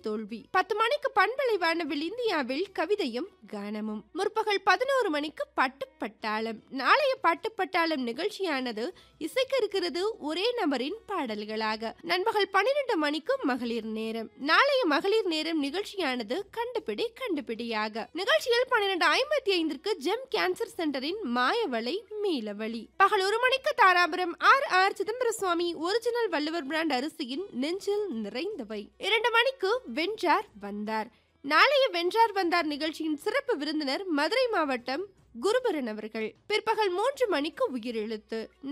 தோல்வி பத்து மணிக்கு பண்பலை வானவில் இந்தியாவில் கவிதையும் கானமும் முற்பகல் பதினோரு மணிக்கு பட்டு பட்டாளம் நாளைய பட்டு பட்டாளம் நிகழ்ச்சியானது இசைக்க இருக்கிறது ஒரே நபரின் பாடல்களாக நண்பகல் பன்னிரண்டு மணிக்கு மகளிர் நேரம் நாளைய மகளிர் நேரம் நிகழ்ச்சியானது கண்டுபிடி கண்டுபிடியாக நிகழ்ச்சியில் பன்னிரண்டு ஐம்பத்தி ஐந்திற்கு ஜெம் கேன்சர் சென்டரின் மாயவளை மீளவழி பகல் ஒரு மணிக்கு Dharapuram R R Chidambara Swami original Valluvar brand அரிசியின் நெஞ்சில் நிறைந்தவை இரண்டு மணிக்கு வென்றார் வந்தார் நாளைய வென்றார் வந்தார் நிகழ்ச்சியின் சிறப்பு விருந்தினர் மதுரை மாவட்டம் குருபரன் அவர்கள் பிற்பகல் மூன்று மணிக்கு உயிரெழுத்து